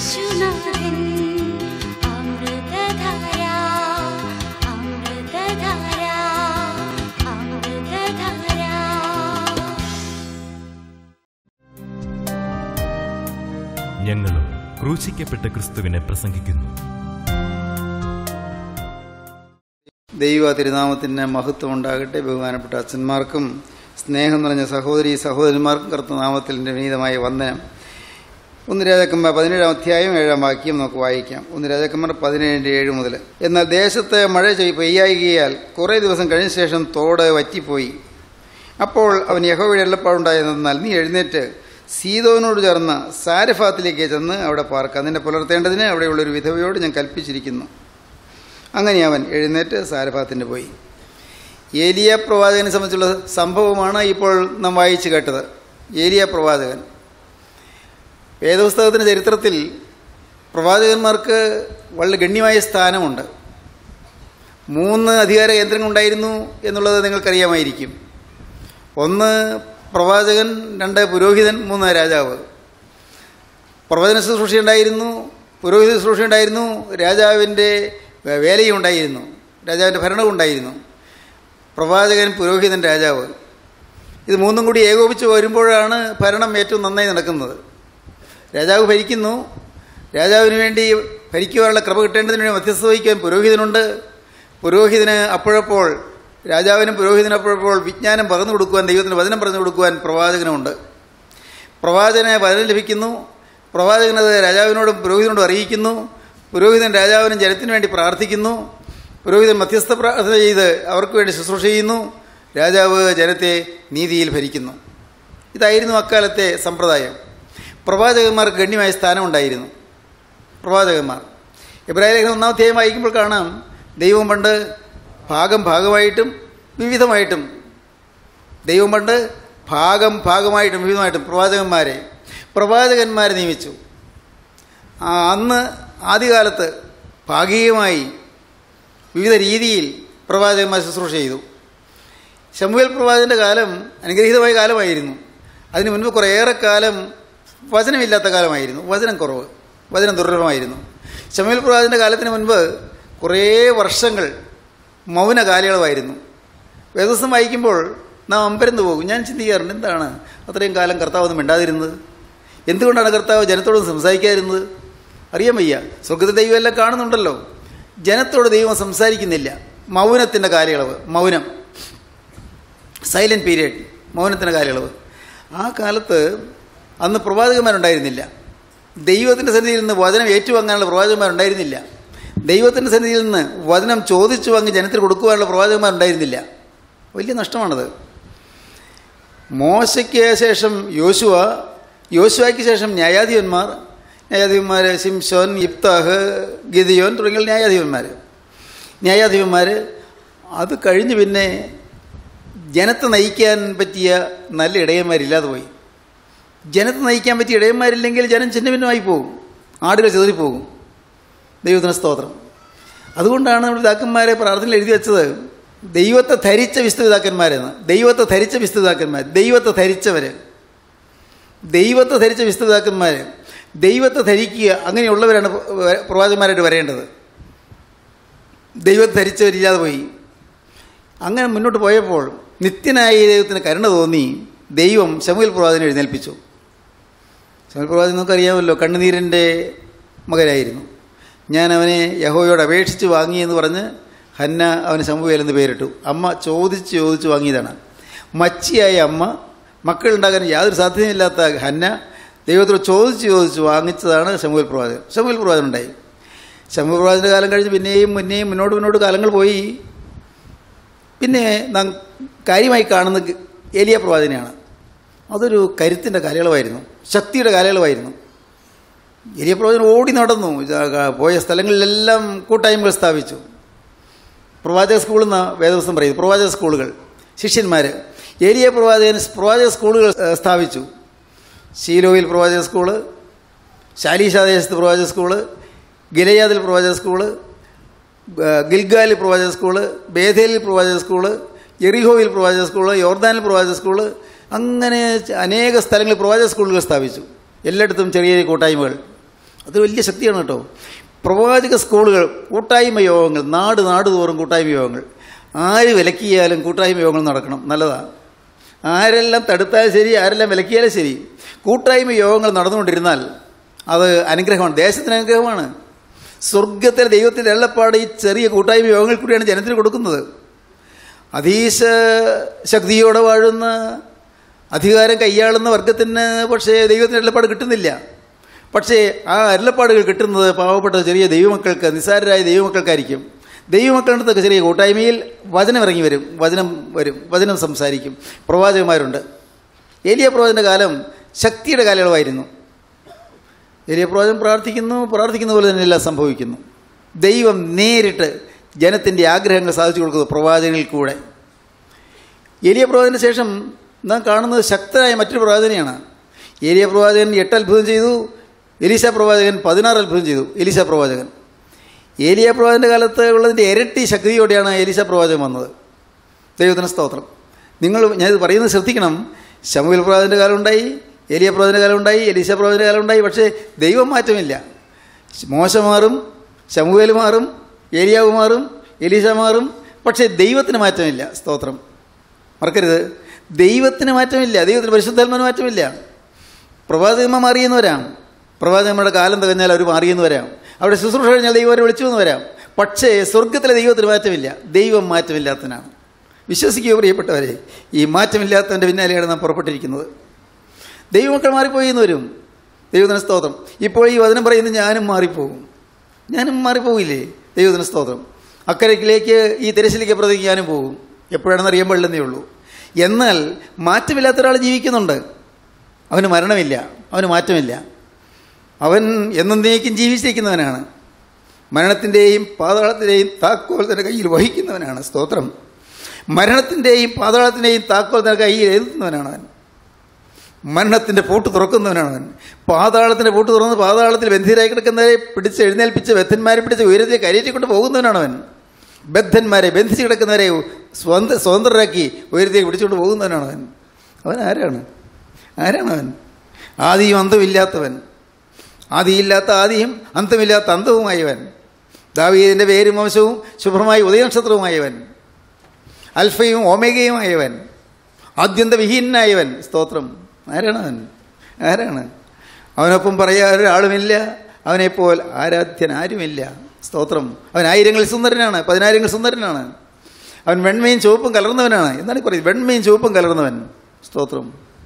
യേശുനാഥൻ അമൃതധാര അമൃതധാര അമൃതധാര ഞങ്ങളും ക്രൂശിക്കപ്പെട്ട ക്രിസ്തുവിനെ പ്രസംഗിക്കുന്നു ദൈവ തിരുനാമത്തിന് മഹത്വം ഉണ്ടാകട്ടെ ബഹുമാനപ്പെട്ട അച്ഛന്മാർക്കും സ്നേഹം നിറഞ്ഞ സഹോദരി സഹോദരന്മാർക്കും കറുത്ത നാമത്തിൽ എൻ്റെ വിനീതമായ വന്ദനം ഒന്ന് രാജാക്കന്മാർ പതിനേഴാം അധ്യായം ഏഴാം വാക്യം നമുക്ക് വായിക്കാം ഒന്ന് രാജാക്കന്മാർ പതിനേഴിൻ്റെ ഏഴ് മുതൽ എന്നാൽ ദേശത്ത് മഴ ചെയ് പെയ്യായികയാൽ കുറേ ദിവസം കഴിഞ്ഞ ശേഷം തോട് വറ്റിപ്പോയി അപ്പോൾ അവൻ യഹോവയുടെ എള്ളപ്പാടുണ്ടായിരുന്നാൽ നീ എഴുന്നേറ്റ് സീതോനോട് ചേർന്ന് സാരഫാത്തിലേക്ക് ചെന്ന് അവിടെ പാർക്കാം നിന്നെ പുലർത്തേണ്ടതിന് അവിടെയുള്ളൊരു വിധവയോട് ഞാൻ കൽപ്പിച്ചിരിക്കുന്നു അങ്ങനെ അവൻ എഴുന്നേറ്റ് സാരഫാത്തിന് പോയി ഏലിയ പ്രവാചകനെ സംബന്ധിച്ചുള്ള സംഭവമാണ് ഇപ്പോൾ നാം വായിച്ചു കേട്ടത് ഏലിയ പ്രവാചകൻ വേദപുസ്തകത്തിൻ്റെ ചരിത്രത്തിൽ പ്രവാചകന്മാർക്ക് വളരെ ഗണ്യമായ സ്ഥാനമുണ്ട് മൂന്ന് അധികാര കേന്ദ്രങ്ങളുണ്ടായിരുന്നു എന്നുള്ളത് നിങ്ങൾക്കറിയാമായിരിക്കും ഒന്ന് പ്രവാചകൻ രണ്ട് പുരോഹിതൻ മൂന്ന് രാജാവ് പ്രവചന ശുശ്രൂഷ ഉണ്ടായിരുന്നു പുരോഹിത ശുശ്രൂഷ ഉണ്ടായിരുന്നു രാജാവിൻ്റെ വേലയും ഉണ്ടായിരുന്നു രാജാവിൻ്റെ ഭരണവും ഉണ്ടായിരുന്നു പ്രവാചകൻ പുരോഹിതൻ രാജാവ് ഇത് മൂന്നും കൂടി ഏകോപിച്ച് വരുമ്പോഴാണ് ഭരണം ഏറ്റവും നന്നായി നടക്കുന്നത് രാജാവ് ഭരിക്കുന്നു രാജാവിന് വേണ്ടി ഭരിക്കുവാനുള്ള ക്രമ കിട്ടേണ്ടതിന് വേണ്ടി മധ്യസ്ഥ വഹിക്കാൻ പുരോഹിതനുണ്ട് പുരോഹിതന് അപ്പോഴപ്പോൾ രാജാവിനും പുരോഹിതനും അപ്പോഴപ്പോൾ വിജ്ഞാനം പകർന്നു കൊടുക്കുവാൻ ദൈവത്തിന് വചനം പറഞ്ഞു കൊടുക്കുവാൻ പ്രവാചകനുമുണ്ട് പ്രവാചകന് വചനം ലഭിക്കുന്നു പ്രവാചകനത് രാജാവിനോടും പുരോഹിതനോടും അറിയിക്കുന്നു പുരോഹിതൻ രാജാവിനും ജനത്തിനു വേണ്ടി പ്രാർത്ഥിക്കുന്നു പുരോഹിതൻ മധ്യസ്ഥ പ്രാർത്ഥന ചെയ്ത് അവർക്ക് വേണ്ടി ശുശ്രൂഷ ചെയ്യുന്നു രാജാവ് ജനത്തെ നീതിയിൽ ഭരിക്കുന്നു ഇതായിരുന്നു അക്കാലത്തെ സമ്പ്രദായം പ്രവാചകന്മാർക്ക് ഗണ്യമായ സ്ഥാനമുണ്ടായിരുന്നു പ്രവാചകന്മാർ ഇബ്രാഹിം ലേഖനം ഒന്നാം അധ്യായം വായിക്കുമ്പോൾ കാണാം ദൈവം പണ്ട് ഭാഗം ഭാഗമായിട്ടും വിവിധമായിട്ടും ദൈവം പണ്ട് ഭാഗം ഭാഗമായിട്ടും വിവിധമായിട്ടും പ്രവാചകന്മാരെ പ്രവാചകന്മാരെ നിയമിച്ചു ആ, അന്ന് ആദ്യകാലത്ത് ഭാഗികമായി വിവിധ രീതിയിൽ പ്രവാചകന്മാർ ശുശ്രൂഷ ചെയ്തു ശമുവേൽ പ്രവാചകൻ്റെ കാലം അനുഗ്രഹീതമായ കാലമായിരുന്നു അതിന് മുൻപ് കുറേയേറെ കാലം വചനമില്ലാത്ത കാലമായിരുന്നു വചനം കുറവ് വചനം ദുർലഭമായിരുന്നു ശമുവേൽ പ്രവാചകൻ്റെ കാലത്തിന് മുൻപ് കുറേ വർഷങ്ങൾ മൗന കാലയളവായിരുന്നു വേദസ്വം വായിക്കുമ്പോൾ നാം അമ്പരന്ന് പോകും ഞാൻ ചിന്തിക്കാറുണ്ട് എന്താണ് അത്രയും കാലം കർത്താവ് ഒന്നും മിണ്ടാതിരുന്നത് എന്തുകൊണ്ടാണ് കർത്താവ് ജനത്തോട് സംസാരിക്കാതിരുന്നത് അറിയാൻ വയ്യ സ്വർഗത്തെ ദൈവം എല്ലാം കാണുന്നുണ്ടല്ലോ ജനത്തോട് ദൈവം സംസാരിക്കുന്നില്ല മൗനത്തിൻ്റെ കാലയളവ് മൗനം സൈലൻറ്റ് പീരിയഡ് മൗനത്തിൻ്റെ കാലയളവ് ആ കാലത്ത് അന്ന് പ്രവാചകന്മാരുണ്ടായിരുന്നില്ല ദൈവത്തിൻ്റെ സന്നിധിയിൽ നിന്ന് വചനം ഏറ്റുവാങ്ങാനുള്ള പ്രവാചകന്മാരുണ്ടായിരുന്നില്ല ദൈവത്തിൻ്റെ സന്നിധിയിൽ നിന്ന് വചനം ചോദിച്ചു വാങ്ങി ജനത്തിന് കൊടുക്കുവാനുള്ള പ്രവാചകന്മാരുണ്ടായിരുന്നില്ല വലിയ നഷ്ടമാണത് മോശയ്ക്ക് ശേഷം യോശുവ യോശുവയ്ക്ക് ശേഷം ന്യായാധിപന്മാർ ന്യായാധിപന്മാർ സിംസോൻ ഇബ്താഹ് ഗിദിയോൻ തുടങ്ങിയ ന്യായാധിപന്മാർ ന്യായാധിപന്മാർ അത് കഴിഞ്ഞ് പിന്നെ ജനത്തെ നയിക്കാൻ പറ്റിയ നല്ല ഇടയന്മാരില്ലാതെ പോയി ജനത്തെ നയിക്കാൻ പറ്റിയ ഇടയന്മാരില്ലെങ്കിൽ ജനം ചിന്ന ഭിന്നമായി പോകും ആടുകൾ ചെതറിപ്പോകും ദൈവത്തിന് സ്തോത്രം അതുകൊണ്ടാണ് നമ്മുടെ പിതാക്കന്മാരെ പ്രാർത്ഥനയിൽ എഴുതി വെച്ചത് ദൈവത്തെ ധരിച്ച വിസ്തുപിതാക്കന്മാരെന്ന് ദൈവത്തെ ധരിച്ച വിസ്തുപിതാക്കന്മാർ ദൈവത്തെ ധരിച്ചവർ ദൈവത്തെ ധരിച്ച വിസ്തുപിതാക്കന്മാർ ദൈവത്തെ ധരിക്കുക അങ്ങനെയുള്ളവരാണ് പ്ര- പ്രവാചകന്മാരായിട്ട് വരേണ്ടത് ദൈവത്തെ ധരിച്ചവരില്ലാതെ പോയി അങ്ങനെ മുന്നോട്ട് പോയപ്പോൾ നിത്യനായ ദൈവത്തിന് കരുണ തോന്നി ദൈവം ശമുൽ പ്രവാചകനെ എഴുന്നേൽപ്പിച്ചു ശമുൽ പ്രവാചകൻ നമുക്കറിയാമല്ലോ കണ്ണുനീരിൻ്റെ മകനായിരുന്നു ഞാൻ അവനെ യഹോയോട് അപേക്ഷിച്ച് വാങ്ങിയെന്ന് പറഞ്ഞ് ഹന്ന അവന് ശമുവേൽ എന്ന് പേരിട്ടു അമ്മ ചോദിച്ച് ചോദിച്ച് വാങ്ങിയതാണ് മച്ചിയായ അമ്മ മക്കളുണ്ടാകാൻ യാതൊരു സാധ്യതയില്ലാത്ത ഹന്ന ദൈവത്തോട് ചോദിച്ച് ചോദിച്ച് വാങ്ങിച്ചതാണ് ശമുവേൽ പ്രവാചകൻ ശമുവേൽ പ്രവാചകൻ ഉണ്ടായി ശമുവേൽ പ്രവാചകൻ്റെ കാലം കഴിഞ്ഞ് പിന്നെയും മുന്നെയും മുന്നോട്ട് മുന്നോട്ട് കാലങ്ങൾ പോയി പിന്നെ നാം കാര്യമായി കാണുന്ന ഏലിയ പ്രവാചകനെയാണ് അതൊരു കരുത്തിൻ്റെ കാലയളവായിരുന്നു ശക്തിയുടെ കാലയളവായിരുന്നു ഏലിയ പ്രവാചകൻ ഓടി നടന്നു ജാ- പോയ സ്ഥലങ്ങളിലെല്ലാം കൂട്ടായ്മകൾ സ്ഥാപിച്ചു പ്രവാചക സ്കൂളിൽ നിന്ന് വേദവസം പറയുന്നു പ്രവാചക സ്കൂളുകൾ ശിഷ്യന്മാർ ഏലിയ പ്രവാചകൻ പ്രവാചക സ്കൂളുകൾ ഏഹ്, സ്ഥാപിച്ചു ശീലോയിൽ പ്രവാചക സ്കൂള് ശാലീശാദേശത്ത് പ്രവാചക സ്കൂള് ഗിലയാദിൽ പ്രവാചക സ്കൂള് ഗ- ഗിൽഗാലിൽ പ്രവാചക സ്കൂള് ബേഥേലിൽ പ്രവാചക സ്കൂള് എറിഹോയിൽ പ്രവാചക സ്കൂള് യോർദാനിൽ പ്രവാചക സ്കൂള് അങ്ങനെ ച- അനേക സ്ഥലങ്ങളിൽ പ്രവാചക സ്കൂളുകൾ സ്ഥാപിച്ചു എല്ലായിടത്തും ചെറിയ ചെറിയ കൂട്ടായ്മകൾ അത് വലിയ ശക്തിയാണ് കേട്ടോ പ്രവാചക സ്കൂളുകൾ കൂട്ടായ്മ യോഗങ്ങൾ നാട് നാട് തോറും കൂട്ടായ്മ യോഗങ്ങൾ ആര് വിലക്കിയാലും കൂട്ടായ്മ യോഗങ്ങൾ നടക്കണം നല്ലതാണ് ആരെല്ലാം തടുത്താലും ശരി ആരെല്ലാം വിലക്കിയാലും ശരി കൂട്ടായ്മ യോഗങ്ങൾ നടന്നുകൊണ്ടിരുന്നാൽ അത് അനുഗ്രഹമാണ് ദേശത്തിന് അനുഗ്രഹമാണ് സ്വർഗത്തിലെ ദൈവത്തിൻ്റെ എള്ളപ്പാട് ഈ ചെറിയ കൂട്ടായ്മ യോഗങ്ങൾ കൂടിയാണ് ജനത്തിന് കൊടുക്കുന്നത് അതീശ ശക്തിയോടെ വാഴുന്ന അധികാരം കൈയാളുന്ന വർഗത്തിന് പക്ഷേ ദൈവത്തിന് അരുളപ്പാട് കിട്ടുന്നില്ല പക്ഷേ ആ അരുളപ്പാടുകൾ കിട്ടുന്നത് പാവപ്പെട്ട ചെറിയ ദൈവമക്കൾക്ക് നിസ്സാരരായ ദൈവമക്കൾക്കായിരിക്കും ദൈവമക്കളുടെ ചെറിയ കൂട്ടായ്മയിൽ വചനം ഇറങ്ങി വരും വചനം വരും വചനം സംസാരിക്കും പ്രവാചകന്മാരുണ്ട് ഏലിയ പ്രവാചകൻ്റെ കാലം ശക്തിയുടെ കാലയളവായിരുന്നു ഏലിയ പ്രവാചകൻ പ്രാർത്ഥിക്കുന്നു പ്രാർത്ഥിക്കുന്ന പോലെ തന്നെ എല്ലാം സംഭവിക്കുന്നു ദൈവം നേരിട്ട് ജനത്തിൻ്റെ ആഗ്രഹങ്ങൾ സാധിച്ചു കൊടുക്കുന്നു പ്രവാചകനിൽ കൂടെ ഏലിയ പ്രവാചകന് ശേഷം നാം കാണുന്നത് ശക്തനായ മറ്റൊരു പ്രവാചകനെയാണ് ഏലിയ പ്രവാചകൻ എട്ട് അത്ഭുതം ചെയ്തു എലീശ പ്രവാചകൻ പതിനാറ് അത്ഭുതം ചെയ്തു എലീശ പ്രവാചകൻ ഏലിയ പ്രവാചകൻ്റെ കാലത്ത് ഉള്ളതിൻ്റെ ഇരട്ടി ശക്തിയോടെയാണ് എലീശ പ്രവാചകൻ വന്നത് ദൈവത്തിന് സ്തോത്രം നിങ്ങൾ ഞാനിത് പറയുന്നത് ശ്രദ്ധിക്കണം ശമുവിൽ പ്രവാചകൻ്റെ കാലം ഉണ്ടായി ഏലിയ പ്രവാചകൻ്റെ കാലം ഉണ്ടായി എലീശ പ്രവാചകൻ്റെ കാലം ഉണ്ടായി പക്ഷേ ദൈവം മാറ്റമില്ല മോശ മാറും ശമുവേൽ മാറും ഏലിയാവ് മാറും എലീശ മാറും പക്ഷേ ദൈവത്തിന് മാറ്റമില്ല സ്തോത്രം മറക്കരുത് ദൈവത്തിന് മാറ്റമില്ല ദൈവത്തിന് പരിശുദ്ധാത്മാന് മാറ്റമില്ല പ്രവാചകന്മാർ മാറിയെന്ന് വരാം പ്രവാചകന്മാരുടെ കാലം തികഞ്ഞാൽ അവർ മാറിയെന്ന് വരാം അവിടെ ശുശ്രൂഷ കഴിഞ്ഞാൽ ദൈവം അവരെ വിളിച്ചു എന്ന് വരാം പക്ഷേ സ്വർഗത്തിലെ ദൈവത്തിന് മാറ്റമില്ല ദൈവം മാറ്റമില്ലാത്തവനാണ് വിശ്വസിക്കുക പ്രിയപ്പെട്ടവരെ ഈ മാറ്റമില്ലാത്തവൻ്റെ പിന്നാലെയാണ് നാം പുറപ്പെട്ടിരിക്കുന്നത് ദൈവമക്കൾ മാറിപ്പോയി എന്ന് വരും ദൈവത്തിന് സ്തോത്രം ഇപ്പോൾ ഈ വചനം പറയുന്നത് ഞാനും മാറിപ്പോകും ഞാനും മാറിപ്പോകില്ലേ ദൈവത്തിന് സ്തോത്രം അക്കരക്കിലേക്ക് ഈ തിരശ്ശിലേക്ക് അപ്പുറത്തേക്ക് ഞാനും പോകും എപ്പോഴാണെന്ന് അറിയാൻ പാടില്ലെന്നേ ഉള്ളൂ എന്നാൽ മാറ്റമില്ലാത്ത ഒരാൾ ജീവിക്കുന്നുണ്ട് അവന് മരണമില്ല അവന് മാറ്റമില്ല അവൻ എന്നേക്കും ജീവിച്ചിരിക്കുന്നവനാണ് മരണത്തിൻ്റെയും പാതാളത്തിൻ്റെയും താക്കോൽ തൻ്റെ കയ്യിൽ വഹിക്കുന്നവനാണ് സ്തോത്രം മരണത്തിൻ്റെയും പാതാളത്തിൻ്റെയും താക്കോൽ തൻ്റെ കയ്യിൽ എഴുതുന്നവനാണ് അവൻ മരണത്തിൻ്റെ പൂട്ട് തുറക്കുന്നവനാണ് അവൻ പാതാളത്തിൻ്റെ പൂട്ട് തുറന്ന് പാതാളത്തിൽ ബന്ധിരായി കിടക്കുന്നവരെ പിടിച്ച് എഴുന്നേൽപ്പിച്ച് ബദ്ധന്മാരെ പിടിച്ച് ഉയരത്തെ കരയേറ്റിക്കൊണ്ട് പോകുന്നവനാണ് അവൻ ബദ്ധന്മാരെ ബന്ധിച്ച് കിടക്കുന്നവരെ സ്വന്ത സ്വതന്ത്രരാക്കി ഉയരത്തേക്ക് പിടിച്ചുകൊണ്ട് പോകുന്നവനാണ് അവൻ അവൻ ആരാണ് ആരാണ് അവൻ ആദിയും അന്തമില്ലാത്തവൻ ആദിയില്ലാത്ത ആദിയും അന്തമില്ലാത്ത അന്തവുമായവൻ ദാവീദിൻ്റെ പേരും വംശവും ശുഭ്രമായി ഉദയനക്ഷത്രവുമായവൻ അൽഫയും ഓമേഗയുമായവൻ ആദ്യന്ത വിഹീനായവൻ സ്തോത്രം ആരാണ് അവൻ ആരാണ് അവനൊപ്പം പറയാൻ ഒരാളുമില്ല അവനെപ്പോൾ ആരാധ്യൻ ആരുമില്ല സ്തോത്രം അവൻ ആയിരങ്ങളിൽ സുന്ദരനാണ് പതിനായിരങ്ങൾ സുന്ദരനാണ് അവൻ വെണ്മയും ചുവപ്പും കലർന്നവനാണ് എന്താണ് ഈ പറയുന്നത് വെണ്മയും ചുവപ്പും കലർന്നവൻ സ്തോത്രം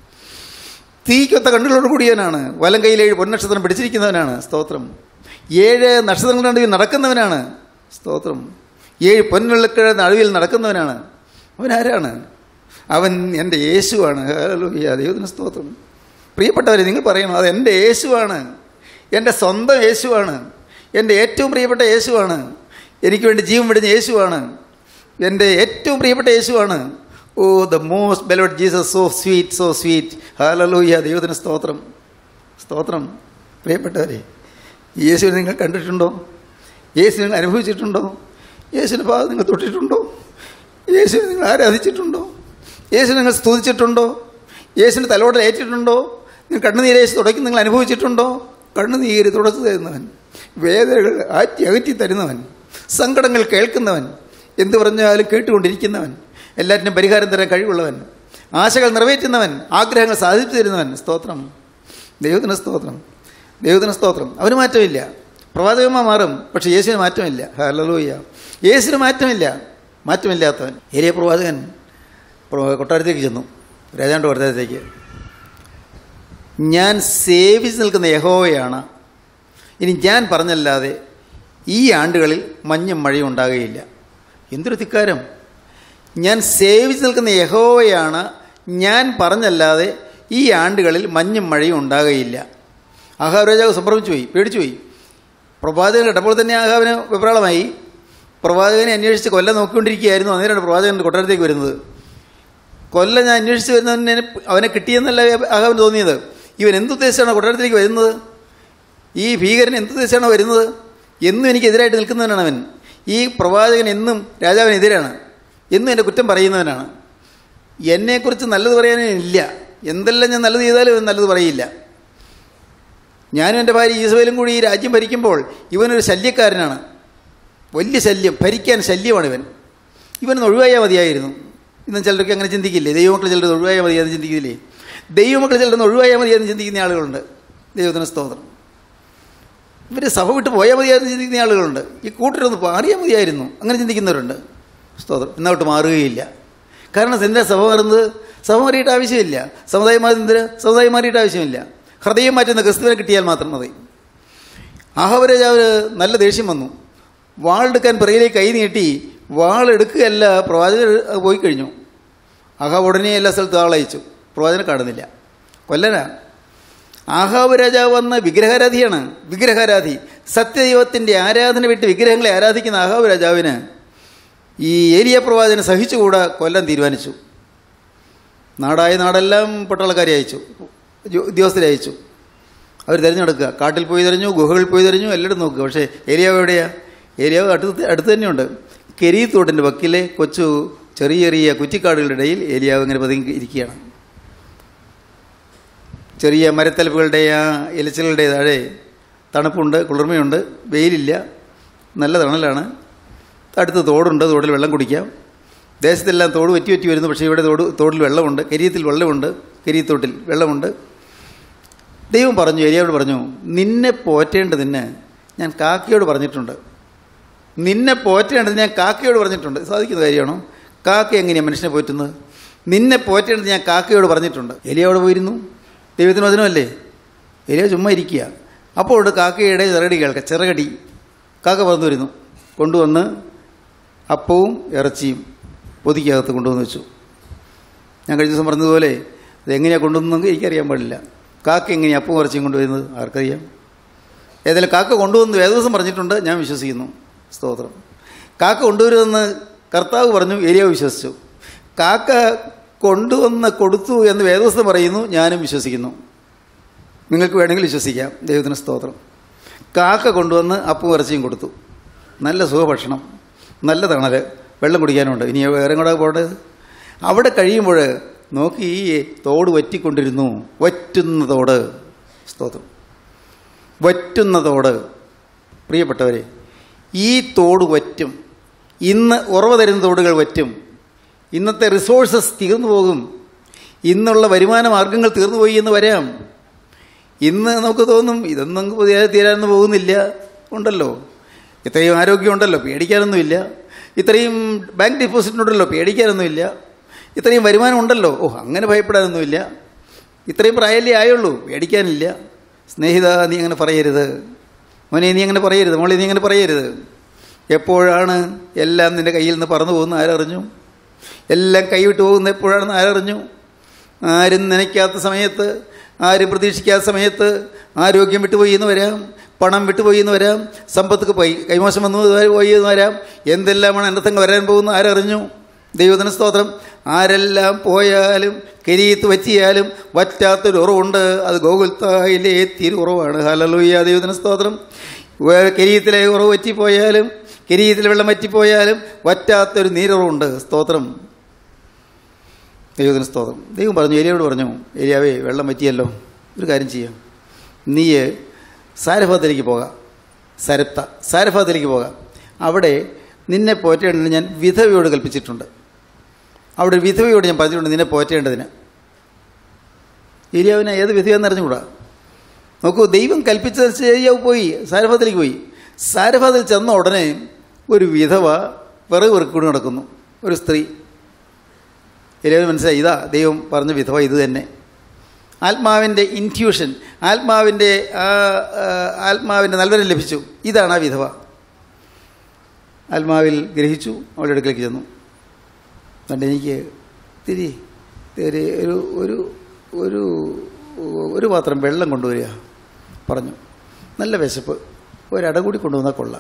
തീക്കൊത്ത കണ്ണുകളോട് കൂടിയവനാണ് വലം കയ്യിൽ ഏഴ് പൊന്നക്ഷത്രം പിടിച്ചിരിക്കുന്നവനാണ് സ്തോത്രം ഏഴ് നക്ഷത്രങ്ങളുടെ നടുവിൽ നടക്കുന്നവനാണ് സ്തോത്രം ഏഴ് പൊൻവെള്ളക്കിഴ നടുവിൽ നടക്കുന്നവനാണ് അവൻ ആരാണ് അവൻ എൻ്റെ യേശുവാണ് ഹല്ലേലൂയ ദൈവത്തിന് സ്തോത്രം പ്രിയപ്പെട്ടവരെ നിങ്ങൾ പറയണം അത് എൻ്റെ യേശുവാണ് എൻ്റെ സ്വന്തം യേശുവാണ് എൻ്റെ ഏറ്റവും പ്രിയപ്പെട്ട യേശുവാണ് എനിക്ക് വേണ്ടി ജീവൻ വിടുന്ന യേശുവാണ് എൻ്റെ ഏറ്റവും പ്രിയപ്പെട്ട യേശുവാണ് oh the most beloved Jesus so sweet so sweet hallelujah ദൈവത്തിന് സ്തോത്രം സ്തോത്രം പ്രിയപ്പെട്ടവരെ യേശുവിനെ നിങ്ങൾ കണ്ടിട്ടുണ്ടോ യേശു നിങ്ങൾ അനുഭവിച്ചിട്ടുണ്ടോ യേശുവിൻ്റെ ഭാഗം നിങ്ങൾ തൊട്ടിട്ടുണ്ടോ യേശുവിനെ നിങ്ങൾ ആരാധിച്ചിട്ടുണ്ടോ യേശു നിങ്ങൾ സ്തുതിച്ചിട്ടുണ്ടോ യേശുവിൻ്റെ തലോടൽ ഏറ്റിട്ടുണ്ടോ നിങ്ങൾ കണ്ണുനീര് യേശു തുടക്കി നിങ്ങൾ അനുഭവിച്ചിട്ടുണ്ടോ കണ്ണുനീര് തുടച്ചു തരുന്നവൻ വേദനകൾ ആറ്റി അകറ്റി തരുന്നവൻ സങ്കടങ്ങൾ കേൾക്കുന്നവൻ എന്തു പറഞ്ഞാലും കേട്ടുകൊണ്ടിരിക്കുന്നവൻ എല്ലാറ്റിനും പരിഹാരം തരാൻ കഴിവുള്ളവൻ ആശകൾ നിറവേറ്റുന്നവൻ ആഗ്രഹങ്ങൾ സാധിച്ചു തരുന്നവൻ സ്തോത്രം ദൈവത്തിന് സ്തോത്രം ദൈവത്തിന് സ്തോത്രം അവന് മാറ്റമില്ല പ്രവാചകന്മാർ മാറും പക്ഷേ യേശുവിന് മാറ്റമില്ല ഹലലൂയ യേശുവിന് മാറ്റമില്ല മാറ്റമില്ലാത്തവൻ ഏരിയ പ്രവാചകൻ പ്ര- കൊട്ടാരത്തേക്ക് ചെന്നു രാജാന്റെ കൊട്ടാരത്തേക്ക് ഞാൻ സേവിച്ച് നിൽക്കുന്ന യഹോവയാണ് ഇനി ഞാൻ പറഞ്ഞല്ലാതെ ഈ ആണ്ടുകളിൽ മഞ്ഞും മഴയും ഉണ്ടാകുകയില്ല എന്തൊരു ധിക്കാരം ഞാൻ സേവിച്ച് നിൽക്കുന്ന യഹോവയാണ് ഞാൻ പറഞ്ഞല്ലാതെ ഈ ആണ്ടുകളിൽ മഞ്ഞും മഴയും ഉണ്ടാകുകയില്ല ആഹാബ് രാജാവ് സംഭ്രമിച്ചു പോയി പേടിച്ചു പോയി പ്രവാചകൻ കേട്ടപ്പോൾ തന്നെ ആഹാബിന് വിപ്രാളമായി പ്രവാചകനെ അന്വേഷിച്ച് കൊല്ലം നോക്കിക്കൊണ്ടിരിക്കുകയായിരുന്നു അന്നേരമാണ് പ്രവാചകൻ കൊട്ടാരത്തേക്ക് വരുന്നത് കൊല്ലം ഞാൻ അന്വേഷിച്ച് വരുന്നവനെ അവനെ കിട്ടിയെന്നല്ല ആഹാബിന് തോന്നിയത് ഇവൻ എന്തുദ്ദേശിച്ചാണ് കൊട്ടാരത്തിലേക്ക് വരുന്നത് ഈ ഭീകരൻ എന്തുദ്ദേശിച്ചാണ് വരുന്നത് എന്നും എനിക്കെതിരായിട്ട് നിൽക്കുന്നവനാണ് അവൻ ഈ പ്രവാചകൻ എന്നും രാജാവിനെതിരാണ് എന്നും എൻ്റെ കുറ്റം പറയുന്നവനാണ് എന്നെക്കുറിച്ച് നല്ലത് പറയാനേ ഇല്ല എന്തെല്ലാം ഞാൻ നല്ലത് ചെയ്താലും അവൻ നല്ലത് പറയില്ല ഞാനും എൻ്റെ ഭാര്യ ഈസബേലും കൂടി ഈ രാജ്യം ഭരിക്കുമ്പോൾ ഇവനൊരു ശല്യക്കാരനാണ് വലിയ ശല്യം ഭരിക്കാൻ ശല്യമാണ് ഇവൻ ഇവനൊന്ന് ഒഴിവായാൽ മതിയായിരുന്നു ഇന്നും ചിലരൊക്കെ അങ്ങനെ ചിന്തിക്കില്ലേ ദൈവമക്കൾ ചിലർ ഒഴിവായാൽ മതിയെന്ന് ചിന്തിക്കില്ലേ ദൈവമക്കൾ ചിലരൊന്ന് ഒഴിവായാൽ മതിയെന്ന് ചിന്തിക്കുന്ന ആളുകളുണ്ട് ദൈവത്തിന് സ്തോത്രം ഇവർ സഭ വിട്ട് പോയാൽ മതിയായിരുന്നു ചിന്തിക്കുന്ന ആളുകളുണ്ട് ഈ കൂട്ടരൊന്ന് മാറിയാൽ മതിയായിരുന്നു അങ്ങനെ ചിന്തിക്കുന്നവരുണ്ട് സ്തോത്രം എന്നോട്ട് മാറുകയില്ല കാരണം എന്തിനാ സഭ മാറുന്നത് സഭ മാറിയിട്ട് ആവശ്യമില്ല സമുദായം മാറുന്നതിന് സമുദായം മാറിയിട്ട് ആവശ്യമില്ല ഹൃദയം മാറ്റുന്ന ക്രിസ്തുവിനെ കിട്ടിയാൽ മാത്രം മതി ആഹവരാജാവ് നല്ല ദേഷ്യം വന്നു വാളെടുക്കാൻ പിറകിലേക്ക് കൈ നീട്ടി വാളെടുക്കുകയല്ല പ്രവാചകൻ പോയി കഴിഞ്ഞു ആഹാവ് ഉടനെ എല്ലാ സ്ഥലത്തും ആളയച്ചു പ്രവാചകനെ കാണുന്നില്ല കൊല്ലനാ ആഹാബ് രാജാവ് വന്ന വിഗ്രഹാരാധിയാണ് വിഗ്രഹാരാധി സത്യദൈവത്തിൻ്റെ ആരാധന വിട്ട് വിഗ്രഹങ്ങളെ ആരാധിക്കുന്ന ആഹാബ് രാജാവിന് ഈ ഏലിയ പ്രവാചകനെ സഹിച്ചുകൂടാ കൊല്ലം തീരുമാനിച്ചു നാടായ നാടെല്ലാം പട്ടാളക്കാരെ അയച്ചു ജോ- ഉദ്യോഗസ്ഥരെ അയച്ചു അവർ തിരഞ്ഞെടുക്കുക കാട്ടിൽ പോയി തിരഞ്ഞു ഗുഹകളിൽ പോയി തിരഞ്ഞു എല്ലായിടും നോക്കുക പക്ഷേ ഏരിയാവ് എവിടെയാ ഏരിയാവ് അടുത്ത് അടുത്ത് തന്നെയുണ്ട് കെരീത്തോട്ടിൻ്റെ വക്കിലെ കൊച്ചു ചെറിയ ചെറിയ കുറ്റിക്കാടുകളുടെ ഇടയിൽ ഏലിയാവ് ഇങ്ങനെ പതുങ്ങി ഇരിക്കുകയാണ് ചെറിയ മരത്തലപ്പുകളുടെ ആ ഇലച്ചിലുകളുടെ താഴെ തണുപ്പുണ്ട് കുളിർമയുണ്ട് വെയിലില്ല നല്ല തണലാണ് അടുത്ത് തോടുണ്ട് തോടിൽ വെള്ളം കുടിക്കാം ദേശത്തെല്ലാം തോട് വറ്റി വറ്റി വരുന്നു പക്ഷേ ഇവിടെ തോട് തോടിൽ വെള്ളമുണ്ട് കരിയത്തിൽ വെള്ളമുണ്ട് കരിയത്തോട്ടിൽ വെള്ളമുണ്ട് ദൈവം പറഞ്ഞു ഏരിയാവോട് പറഞ്ഞു നിന്നെ പോറ്റേണ്ടതിന് ഞാൻ കാക്കയോട് പറഞ്ഞിട്ടുണ്ട് നിന്നെ പോറ്റേണ്ടത് ഞാൻ കാക്കയോട് പറഞ്ഞിട്ടുണ്ട് സാധിക്കുന്ന കാര്യമാണോ കാക്ക എങ്ങനെയാണ് മനുഷ്യനെ പോറ്റുന്നത് നിന്നെ പോറ്റേണ്ടത് ഞാൻ കാക്കയോട് പറഞ്ഞിട്ടുണ്ട് എലിയോട് പോയിരുന്നു ദൈവത്തിന് വചനമല്ലേ എലിയ ചുമ്മാ ഇരിക്കുക അപ്പോൾ കാക്കയുടെ ചിറകടി കേൾക്കാം ചിറകടി കാക്ക പറന്നു വരുന്നു കൊണ്ടുവന്ന് അപ്പവും ഇറച്ചിയും പൊതിക്കകത്ത് കൊണ്ടുവന്ന് വെച്ചു ഞാൻ കഴിഞ്ഞ ദിവസം പറഞ്ഞതുപോലെ അതെങ്ങനെയാണ് കൊണ്ടുവന്നെങ്കിൽ എനിക്കറിയാൻ പാടില്ല കാക്ക എങ്ങനെയാണ് അപ്പവും ഇറച്ചിയും കൊണ്ടുവരുന്നത് ആർക്കറിയാം ഏതായാലും കാക്ക കൊണ്ടുവന്ന് വേദവസം പറഞ്ഞിട്ടുണ്ട് ഞാൻ വിശ്വസിക്കുന്നു സ്തോത്രം കാക്ക കൊണ്ടുവരുമെന്ന് കർത്താവ് പറഞ്ഞു ഏരിയ വിശ്വസിച്ചു കാക്ക കൊണ്ടുവന്ന് കൊടുത്തു എന്ന് വേദവസം പറയുന്നു ഞാനും വിശ്വസിക്കുന്നു നിങ്ങൾക്ക് വേണമെങ്കിൽ വിശ്വസിക്കാം ദൈവത്തിന് സ്തോത്രം കാക്ക കൊണ്ടുവന്ന് അപ്പവും ഇറച്ചിയും കൊടുത്തു നല്ല സുഖഭക്ഷണം നല്ല തണൽ വെള്ളം കുടിക്കാനുണ്ട് ഇനി വേറെ കൂടെ പോകേണ്ടത് അവിടെ കഴിയുമ്പോൾ നോക്കി ഈ തോട് വറ്റിക്കൊണ്ടിരുന്നു വറ്റുന്ന തോട് സ്തോത്രം വറ്റുന്ന തോട് പ്രിയപ്പെട്ടവരെ ഈ തോട് വറ്റും ഇന്ന് ഉറവ തരുന്ന തോടുകൾ വറ്റും ഇന്നത്തെ റിസോഴ്സസ് തീർന്നു പോകും ഇന്നുള്ള വരുമാന മാർഗങ്ങൾ തീർന്നു പോയി എന്ന് വരാം ഇന്ന് നമുക്ക് തോന്നും ഇതൊന്നും പുതിയ തീരാനൊന്നും പോകുന്നില്ല ഉണ്ടല്ലോ ഇത്രയും ആരോഗ്യമുണ്ടല്ലോ പേടിക്കാനൊന്നുമില്ല ഇത്രയും ബാങ്ക് ഡിപ്പോസിറ്റ് ഉണ്ടല്ലോ പേടിക്കാനൊന്നുമില്ല ഇത്രയും വരുമാനം ഉണ്ടല്ലോ ഓ അങ്ങനെ ഭയപ്പെടാനൊന്നുമില്ല ഇത്രയും പ്രായമല്ലേ ആയുള്ളൂ പേടിക്കാനില്ല സ്നേഹിത നീ അങ്ങനെ പറയരുത് മോനെ നീ അങ്ങനെ പറയരുത് മോളെ നീ അങ്ങനെ പറയരുത് എപ്പോഴാണ് എല്ലാം നിൻ്റെ കയ്യിൽ നിന്ന് പറന്നു പോകുന്ന ആരറിഞ്ഞു എല്ലാം കൈവിട്ട് പോകുന്ന എപ്പോഴാണെന്ന് ആരറിഞ്ഞു ആരും നനയ്ക്കാത്ത സമയത്ത് ആരും പ്രതീക്ഷിക്കാത്ത സമയത്ത് ആരോഗ്യം വിട്ടുപോയി എന്ന് വരാം പണം വിട്ടുപോയി എന്ന് വരാം സമ്പത്ത് പോയി കൈമോശം വന്നു പോയി എന്ന് വരാം എന്തെല്ലാമാണ് അനർത്ഥങ്ങൾ വരാൻ പോകുന്ന ആരറിഞ്ഞു ദൈവത്തിന് സ്തോത്രം ആരെല്ലാം പോയാലും കരീത്ത് വറ്റിയാലും വറ്റാത്തൊരു ഉറവുണ്ട് അത് ഗോകുൽത്തായിലെ തിരുറവാണ് ഹലലൂയ ദൈവത്തിന് സ്തോത്രം വേ- കരീത്തിലെ ഉറവ് വറ്റിപ്പോയാലും കരീത്തിൽ വെള്ളം വറ്റിപ്പോയാലും വറ്റാത്തൊരു നീരുറവുണ്ട് സ്തോത്രം ദൈവത്തിന് സ്തോത്രം ദൈവം പറഞ്ഞു ഏരിയയോട് പറഞ്ഞു ഏരിയാവേ വെള്ളം പറ്റിയല്ലോ ഒരു കാര്യം ചെയ്യാം നീ സാരഫത്തിലേക്ക് പോകാം സരപ്ത സാരഫത്തിലേക്ക് പോകാം അവിടെ നിന്നെ പോറ്റേണ്ടതിന് ഞാൻ വിധവയോട് കൽപ്പിച്ചിട്ടുണ്ട് അവിടെ ഒരു വിധവയോട് ഞാൻ പറഞ്ഞിട്ടുണ്ട് നിന്നെ പോറ്റേണ്ടതിന് ഏരിയാവിനെ ഏത് വിധവയെന്ന് അറിഞ്ഞുകൂടാ നോക്കൂ ദൈവം കൽപ്പിച്ച ഏരിയാവ് പോയി സാരഫത്തിലേക്ക് പോയി സാരഫത്തിൽ ചെന്ന ഉടനെ ഒരു വിധവ വിറക് വെറുക്കൂടി നടക്കുന്നു ഒരു സ്ത്രീ എല്ലാവരും മനസ്സിലായി ഇതാ ദൈവം പറഞ്ഞ വിധവ ഇത് തന്നെ ആത്മാവിൻ്റെ ഇൻറ്റ്യൂഷൻ ആത്മാവിൻ്റെ ആ, ആ, ആത്മാവിൻ്റെ നൽവരം ലഭിച്ചു ഇതാണ് ആ വിധവ ആത്മാവിൽ ഗ്രഹിച്ചു അവളുടെ അടുക്കലേക്ക് ചെന്നു അതുകൊണ്ട് എനിക്ക് തിരി ഒരു ഒരു ഒരു ഒരു ഒരു പാത്രം വെള്ളം കൊണ്ടുവരിക പറഞ്ഞു നല്ല വിശപ്പ് ഒരട കൂടി കൊണ്ടുവന്നാൽ കൊള്ളാം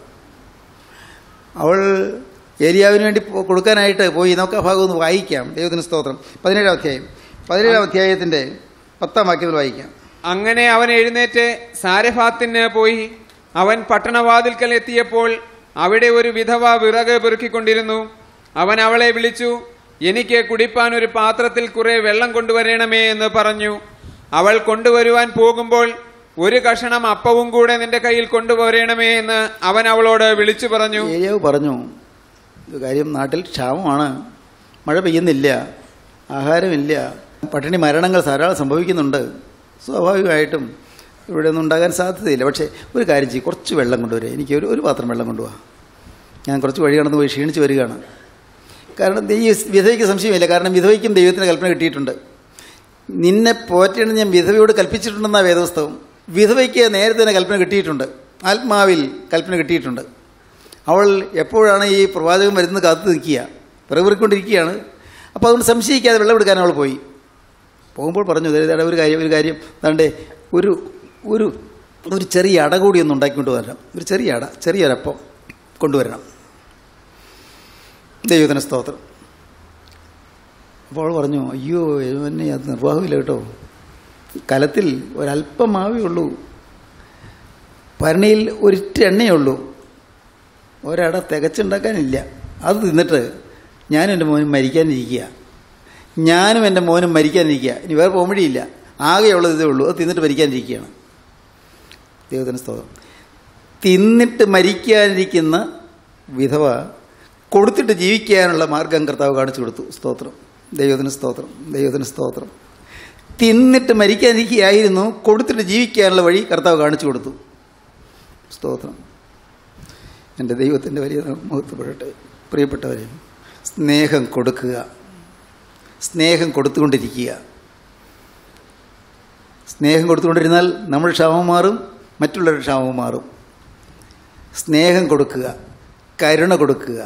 അവൾ ഏരിയാവിന് വേണ്ടി പോ- കൊടുക്കാനായിട്ട് പോയി നമുക്ക് ആ ഭാഗം ഒന്ന് വായിക്കാം ദൈവത്തിന് സ്തോത്രം പതിനേഴാം അധ്യായം പതിനേഴാം അധ്യായത്തിൻ്റെ പത്താം വാക്യത്തിൽ വായിക്കാം അങ്ങനെ അവൻ എഴുന്നേറ്റ് സാരഫാത്തിന് പോയി അവൻ പട്ടണവാതിൽക്കൽ എത്തിയപ്പോൾ അവിടെ ഒരു വിധവ വിറക് പെറുക്കിക്കൊണ്ടിരുന്നു അവൻ അവളെ വിളിച്ചു എനിക്ക് കുടിപ്പാൻ ഒരു പാത്രത്തിൽ കുറെ വെള്ളം കൊണ്ടുവരണമേ എന്ന് പറഞ്ഞു അവൾ കൊണ്ടുവരുവാൻ പോകുമ്പോൾ ഒരു കഷണം അപ്പവും കൂടെ നിന്റെ കയ്യിൽ കൊണ്ടുപോരണമേ എന്ന് അവൻ അവളോട് വിളിച്ചു പറഞ്ഞു ഏലിയാവ് പറഞ്ഞു "ഇത് കാര്യം നാട്ടിൽ ക്ഷാമമാണ് മഴ പെയ്യുന്നില്ല ആഹാരമില്ല പട്ടിണി മരണങ്ങൾ ധാരാളം സംഭവിക്കുന്നുണ്ട് സ്വാഭാവികമായിട്ടും ഇവിടെ ഒന്നും ഉണ്ടാകാൻ സാധ്യതയില്ല പക്ഷേ ഒരു കാര്യം ചെയ്യും കുറച്ച് വെള്ളം കൊണ്ടുവരിക എനിക്ക് ഒരു ഒരു പാത്രം വെള്ളം കൊണ്ടുപോകാം ഞാൻ കുറച്ച് വഴി കടന്നു പോയി ക്ഷീണിച്ച് വരികയാണ് കാരണം ഈ വിധവയ്ക്ക് സംശയമില്ല കാരണം വിധവയ്ക്കും ദൈവത്തിന് കൽപ്പന കിട്ടിയിട്ടുണ്ട് നിന്നെ പോറ്റേണ്ട ഞാൻ വിധവയോട് കൽപ്പിച്ചിട്ടുണ്ടെന്നാണ് വേദപുസ്തകം വിധവയ്ക്ക് നേരത്തെ തന്നെ കൽപ്പന കിട്ടിയിട്ടുണ്ട് ആത്മാവിൽ കൽപ്പന കിട്ടിയിട്ടുണ്ട് അവൾ എപ്പോഴാണ് ഈ പ്രവാചകൻ വരുന്നത് കാത്തു നിൽക്കുക പിറവിറിക്കൊണ്ടിരിക്കുകയാണ് അപ്പോൾ അതുകൊണ്ട് സംശയിക്കാതെ വെള്ളം എടുക്കാൻ അവൾ പോയി പോകുമ്പോൾ പറഞ്ഞു "ദേ, ദേ, ഒരു കാര്യം ഒരു കാര്യം താണ്ടേ ഒരു ഒരു ഒരു ചെറിയ അട കൂടി ഒന്ന് ഉണ്ടാക്കിക്കൊണ്ട് വരണം ഒരു ചെറിയ അട ചെറിയൊരപ്പം കൊണ്ടുവരണം ദൈവത്തിന് സ്തോത്രം അപ്പോൾ അവൾ പറഞ്ഞു അയ്യോ എന്നെ അത് നിർവാഹമില്ല കേട്ടോ കലത്തിൽ ഒരല്പം മാവേ ഉള്ളൂ ഭരണിയിൽ ഒരിറ്റ എണ്ണയേ ഉള്ളൂ ഒരട തികച്ചുണ്ടാക്കാനില്ല അത് തിന്നിട്ട് ഞാനും എൻ്റെ മോനും മരിക്കാനിരിക്കുക ഞാനും എൻ്റെ മോനും മരിക്കാനിരിക്കുക ഇനി വേറെ പോംവഴിയില്ല ആകെയുള്ളത് ഇതേ ഉള്ളൂ അത് തിന്നിട്ട് മരിക്കാനിരിക്കുകയാണ് ദൈവത്തിന് സ്തോത്രം തിന്നിട്ട് മരിക്കാനിരിക്കുന്ന വിധവ കൊടുത്തിട്ട് ജീവിക്കാനുള്ള മാർഗം കർത്താവ് കാണിച്ചു കൊടുത്തു സ്തോത്രം ദൈവത്തിന് സ്തോത്രം ദൈവത്തിന് സ്തോത്രം തിന്നിട്ട് മരിക്കാനിരിക്കുകയായിരുന്നു കൊടുത്തിട്ട് ജീവിക്കാനുള്ള വഴി കർത്താവ് കാണിച്ചു കൊടുത്തു സ്തോത്രം എൻ്റെ ദൈവത്തിൻ്റെ വലിയ മുഖത്തുപെടട്ടെ പ്രിയപ്പെട്ടവരെ സ്നേഹം കൊടുക്കുക സ്നേഹം കൊടുത്തുകൊണ്ടിരിക്കുക സ്നേഹം കൊടുത്തുകൊണ്ടിരുന്നാൽ നമ്മുടെ ക്ഷാമം മാറും മറ്റുള്ളവരുടെ ക്ഷാമം മാറും സ്നേഹം കൊടുക്കുക കരുണ കൊടുക്കുക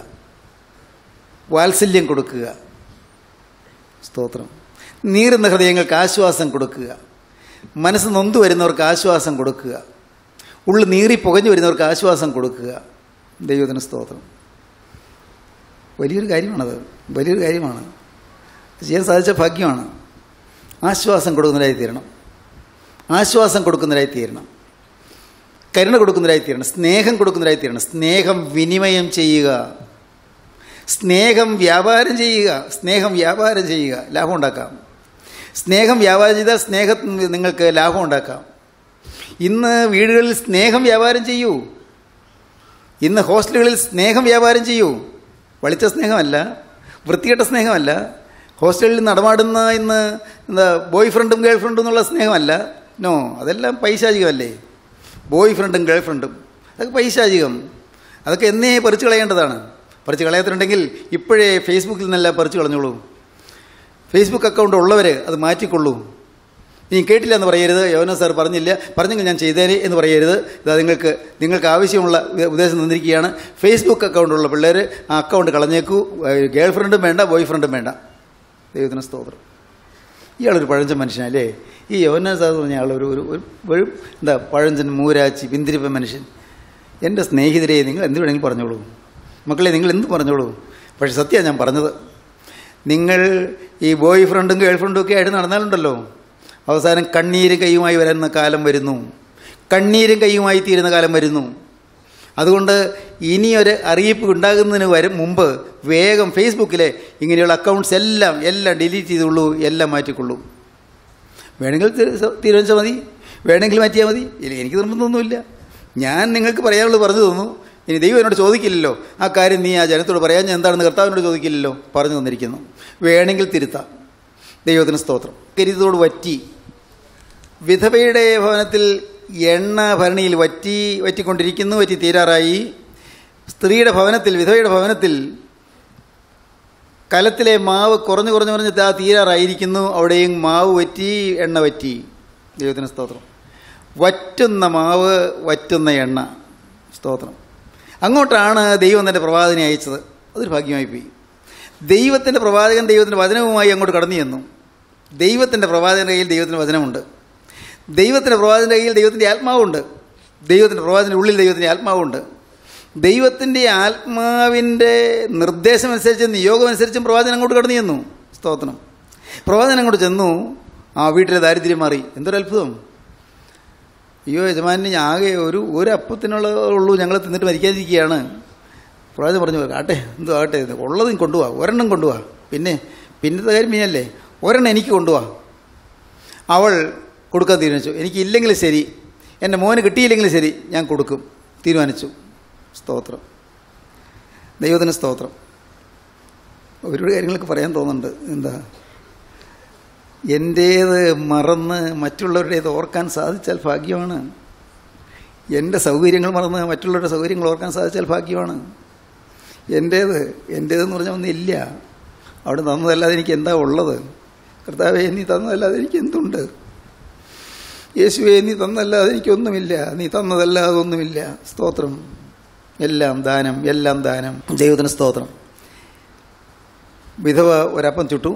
വാത്സല്യം കൊടുക്കുക സ്തോത്രം നീറുന്ന ഹൃദയങ്ങൾക്ക് ആശ്വാസം കൊടുക്കുക മനസ്സ് നൊന്തു വരുന്നവർക്ക് ആശ്വാസം കൊടുക്കുക ഉള്ളു നീറി പുകഞ്ഞു വരുന്നവർക്ക് ആശ്വാസം കൊടുക്കുക ദൈവത്തിന് സ്തോത്രം വലിയൊരു കാര്യമാണത് വലിയൊരു കാര്യമാണ് ചെയ്യാൻ സാധിച്ച ഭാഗ്യമാണ് ആശ്വാസം കൊടുക്കുന്നവരായി തീരണം ആശ്വാസം കൊടുക്കുന്നവരായി തീരണം കരുണ കൊടുക്കുന്നവരായി തീരണം സ്നേഹം കൊടുക്കുന്നവരായി തീരണം സ്നേഹം വിനിമയം ചെയ്യുക സ്നേഹം വ്യാപാരം ചെയ്യുക സ്നേഹം വ്യാപാരം ചെയ്യുക ലാഭം ഉണ്ടാക്കാം സ്നേഹം വ്യാപാരം ചെയ്താൽ സ്നേഹത്തിൽ നിങ്ങൾക്ക് ലാഭം ഉണ്ടാക്കാം ഇന്ന് വീടുകളിൽ സ്നേഹം വ്യാപാരം ചെയ്യൂ ഇന്ന് ഹോസ്റ്റലുകളിൽ സ്നേഹം വ്യാപാരം ചെയ്യൂ വളിച്ച സ്നേഹമല്ല വൃത്തികെട്ട സ്നേഹമല്ല ഹോസ്റ്റലിൽ നടമാടുന്ന ഇന്ന് എന്താ ബോയ് ഫ്രണ്ടും ഗേൾ ഫ്രണ്ടും എന്നുള്ള സ്നേഹമല്ല നോ അതെല്ലാം പൈശാചികമല്ലേ ബോയ് ഫ്രണ്ടും ഗേൾ ഫ്രണ്ടും അതൊക്കെ പൈശാചികം അതൊക്കെ എന്നേ പറിച്ചു കളയേണ്ടതാണ് പറിച്ചു കളയാത്തിട്ടുണ്ടെങ്കിൽ ഇപ്പോഴേ ഫേസ്ബുക്കിൽ നിന്നെല്ലാം പറിച്ചു കളഞ്ഞോളൂ ഫേസ്ബുക്ക് അക്കൗണ്ട് ഉള്ളവർ അത് മാറ്റിക്കൊള്ളൂ നീ കേട്ടില്ല എന്ന് പറയരുത് യോന സാർ പറഞ്ഞില്ല പറഞ്ഞെങ്കിൽ ഞാൻ ചെയ്തേനെ എന്ന് പറയരുത് ഇതാ നിങ്ങൾക്ക് നിങ്ങൾക്ക് ആവശ്യമുള്ള ഉപദേശം തന്നിരിക്കുകയാണ് ഫേസ്ബുക്ക് അക്കൗണ്ട് ഉള്ള പിള്ളേർ ആ അക്കൗണ്ട് കളഞ്ഞേക്കൂ ഗേൾ ഫ്രണ്ടും വേണ്ട ബോയ് ഫ്രണ്ടും വേണ്ട ദൈവത്തിന് സ്തോത്രം ഇയാളൊരു പഴഞ്ചൻ മനുഷ്യനല്ലേ ഈ യോന സാർ പറഞ്ഞ ആളൊരു ഒരു ഒരു ഒരു എന്താ പഴഞ്ചൻ മൂരാച്ചി പിന്തിരിപ്പ മനുഷ്യൻ എൻ്റെ സ്നേഹിതരെ നിങ്ങൾ എന്ത് വേണമെങ്കിലും പറഞ്ഞോളൂ മക്കളെ നിങ്ങൾ എന്ത് പറഞ്ഞോളൂ പക്ഷെ സത്യമാണ് ഞാൻ പറഞ്ഞത് നിങ്ങൾ ഈ ബോയ് ഫ്രണ്ടും ഗേൾ ഫ്രണ്ടും ഒക്കെ ആയിട്ട് നടന്നാലുണ്ടല്ലോ അവസാനം കണ്ണീരും കൈയുമായി വരുന്ന കാലം വരുന്നു കണ്ണീരും കൈയുമായി തീരുന്ന കാലം വരുന്നു അതുകൊണ്ട് ഇനിയൊരു അറിയിപ്പ് ഉണ്ടാകുന്നതിന് വരും മുമ്പ് വേഗം ഫേസ്ബുക്കിലെ ഇങ്ങനെയുള്ള അക്കൗണ്ട്സ് എല്ലാം എല്ലാം ഡിലീറ്റ് ചെയ്തുള്ളൂ എല്ലാം മാറ്റിക്കൊള്ളൂ വേണമെങ്കിൽ തീ- തീരുമാനിച്ചാൽ മതി വേണമെങ്കിൽ മാറ്റിയാൽ മതി ഇല്ല എനിക്ക് നിർബന്ധമൊന്നുമില്ല ഞാൻ നിങ്ങൾക്ക് പറയാനുള്ളത് പറഞ്ഞു തന്നു ഇനി ദൈവം എന്നോട് ചോദിക്കില്ലല്ലോ ആ കാര്യം നീ ആ ജനത്തോട് പറയാൻ ഞാൻ എന്താണെന്ന് കർത്താവിനോട് ചോദിക്കില്ലല്ലോ പറഞ്ഞു തന്നിരിക്കുന്നു വേണമെങ്കിൽ തിരുത്താം ദൈവത്തിന് സ്തോത്രം കരിതോട് വറ്റി വിധവയുടെ ഭവനത്തിൽ എണ്ണ ഭരണിയിൽ വറ്റി വറ്റിക്കൊണ്ടിരിക്കുന്നു വറ്റി തീരാറായി സ്ത്രീയുടെ ഭവനത്തിൽ വിധവയുടെ ഭവനത്തിൽ കലത്തിലെ മാവ് കുറഞ്ഞു കുറഞ്ഞു കുറഞ്ഞ് താ തീരാറായിരിക്കുന്നു അവിടെയും മാവ് വറ്റി എണ്ണ വറ്റി ദൈവത്തിന് സ്തോത്രം വറ്റുന്ന മാവ് വറ്റുന്ന എണ്ണ സ്തോത്രം അങ്ങോട്ടാണ് ദൈവം തൻ്റെ പ്രവാചകനെ അയച്ചത് അതൊരു ഭാഗ്യമായി പോയി ദൈവത്തിൻ്റെ പ്രവാചകൻ ദൈവത്തിൻ്റെ വചനവുമായി അങ്ങോട്ട് കടന്നു ചെന്നു ദൈവത്തിൻ്റെ പ്രവാചകൻ്റെ കയ്യിൽ ദൈവത്തിൻ്റെ വചനമുണ്ട് ദൈവത്തിൻ്റെ പ്രവാചകൻ്റെ കയ്യിൽ ദൈവത്തിൻ്റെ ആത്മാവുണ്ട് ദൈവത്തിൻ്റെ പ്രവാചകൻ്റെ ഉള്ളിൽ ദൈവത്തിൻ്റെ ആത്മാവുണ്ട് ദൈവത്തിൻ്റെ ആത്മാവിൻ്റെ നിർദ്ദേശമനുസരിച്ച് നിയോഗമനുസരിച്ചും പ്രവാചകൻ അങ്ങോട്ട് കടന്നു ചെന്നു സ്തോത്രം പ്രവാചകൻ അങ്ങോട്ട് ചെന്നു ആ വീട്ടിലെ ദാരിദ്ര്യം മാറി എന്തൊരു അത്ഭുതം അയ്യോ യജമാനി ആകെ ഒരു ഒരു അപ്പത്തിനുള്ള ഉള്ളൂ ഞങ്ങൾ തിന്നിട്ട് മരിക്കാതിരിക്കുകയാണ് പ്രവാചകൻ പറഞ്ഞു ആട്ടെ എന്തോ ആട്ടെ ഉള്ളതും കൊണ്ടുപോവാ ഒരെണ്ണം കൊണ്ടുപോവാ പിന്നെ പിന്നത്തെ കാര്യം പിന്നല്ലേ ഒരെണ്ണം എനിക്ക് കൊണ്ടുപോവാ അവൾ കൊടുക്കാൻ തീരുമാനിച്ചു എനിക്കില്ലെങ്കിൽ ശരി എൻ്റെ മോന് കിട്ടിയില്ലെങ്കിലും ശരി ഞാൻ കൊടുക്കും തീരുമാനിച്ചു സ്തോത്രം ദൈവത്തിന് സ്തോത്രം ഒരുപാട് കാര്യങ്ങളൊക്കെ പറയാൻ തോന്നുന്നുണ്ട് എന്താ എൻ്റേത് മറന്ന് മറ്റുള്ളവരുടേത് ഓർക്കാൻ സാധിച്ചാൽ ഭാഗ്യമാണ് എൻ്റെ സൗകര്യങ്ങൾ മറന്ന് മറ്റുള്ളവരുടെ സൗകര്യങ്ങൾ ഓർക്കാൻ സാധിച്ചാൽ ഭാഗ്യമാണ് എൻ്റേത് എൻ്റേതെന്ന് പറഞ്ഞാൽ ഒന്നില്ല അവിടെ തന്നതല്ലാതെ എനിക്ക് എന്താ ഉള്ളത് കർത്താവെ നീ തന്നതല്ലാതെ എനിക്ക് എന്തുണ്ട് യേശുവെ നീ തന്നല്ലാതെ എനിക്കൊന്നുമില്ല നീ തന്നതല്ലാതെ ഒന്നുമില്ല സ്തോത്രം എല്ലാം ദാനം എല്ലാം ദാനം ദൈവത്തിന് സ്തോത്രം വിധവ ഒരപ്പം ചുട്ടു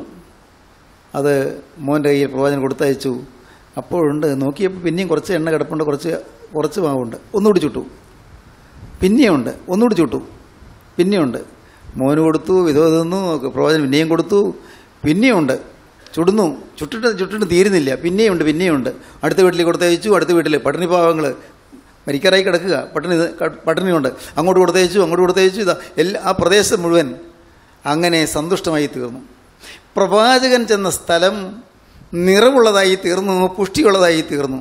അത് മോൻ്റെ കയ്യിൽ പ്രവാചകൻ കൊടുത്തയച്ചു അപ്പോഴുണ്ട് നോക്കിയപ്പോൾ പിന്നെയും കുറച്ച് എണ്ണ കിടപ്പുണ്ട് കുറച്ച് കുറച്ച് മാവുണ്ട് ഒന്നുകൂടി ചുട്ടു പിന്നെയുണ്ട് ഒന്നുകൂടി ചുട്ടു പിന്നെയുണ്ട് മോന് കൊടുത്തു വിധവ തിന്നു പ്രവാചകൻ പിന്നെയും കൊടുത്തു പിന്നെയുണ്ട് ചുടുന്നു ചുട്ടിട്ട് ചുട്ടിട്ട് തീരുന്നില്ല പിന്നെയുണ്ട് പിന്നെയുണ്ട് അടുത്ത വീട്ടിൽ കൊടുത്തയച്ചു അടുത്ത വീട്ടിൽ പട്ടിണി പാവങ്ങൾ മരിക്കാറായി കിടക്കുക പട്ടിണി പട്ടിണിയുണ്ട് അങ്ങോട്ട് കൊടുത്തയച്ചു അങ്ങോട്ട് കൊടുത്തയച്ചു ഇതാ എല്ലാ ആ പ്രദേശം മുഴുവൻ അങ്ങനെ സന്തുഷ്ടമായി തീർന്നു പ്രവാചകൻ ചെന്ന സ്ഥലം നിറവുള്ളതായി തീർന്നു പുഷ്ടിയുള്ളതായി തീർന്നു